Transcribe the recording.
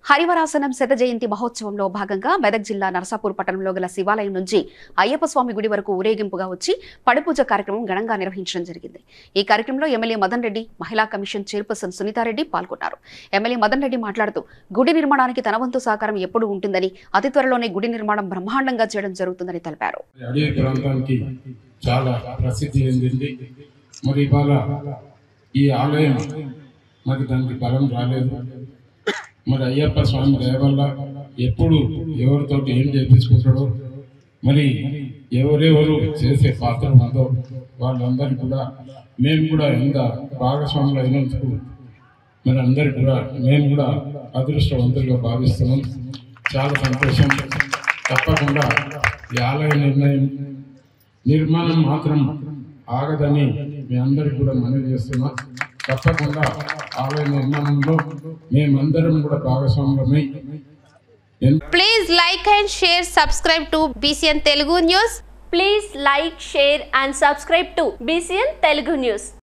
హరివరాసనం శత జయంతి మహోత్సవంలో భాగంగా మెదక్ జిల్లా నరసాపూర్ పట్టణంలో గల శివాలయం నుంచి అయ్యప్ప స్వామి గుడి వరకు ఊరేగింపుగా వచ్చి పడిపూజ కార్యక్రమం ఘనంగా నిర్వహించడం జరిగింది ఈ కార్యక్రమంలో ఎమ్మెల్యే మదన్ రెడ్డి మహిళా కమిషన్ చైర్పర్సన్ సునీతారెడ్డి పాల్గొన్నారు ఎమ్మెల్యే మదన్ రెడ్డి మాట్లాడుతూ గుడి నిర్మాణానికి తన వంతు సహకారం ఎప్పుడు ఉంటుందని అతి త్వరలోనే గుడి నిర్మాణం బ్రహ్మాండంగా చేయడం జరుగుతుందని తెలిపారు అడవి ప్రాంతానికి చాలా ప్రసిద్ధి చెందింది మరి ఇవాళ ఈ ఆలయం మరి దానికి బలం రాలేదు మరి అయ్యప్ప స్వామి దయ వల్ల ఎప్పుడు ఎవరితోటి ఏం చేపించుకుంటాడో మరి ఎవరెవరు చేసే పాత్ర ఉందో వాళ్ళందరికీ కూడా మేము కూడా ఎంత భాగస్వాములు అయినందుకు మరి అందరికి కూడా మేము కూడా అదృష్టవంతులుగా భావిస్తున్నాం చాలా సంతోషం తప్పకుండా ఈ ఆలయ నిర్ణయం నిర్మాణం మాత్రం ఆగదని మీ అందరికి కూడా మనవి చేస్తున్నా తప్పకుండా ఆలయ నిర్మాణంలో మేమందరం కూడా భాగస్వాములమై ఎంత Please like and share, subscribe to BCN Telugu News. Please like, share and subscribe to BCN Telugu News.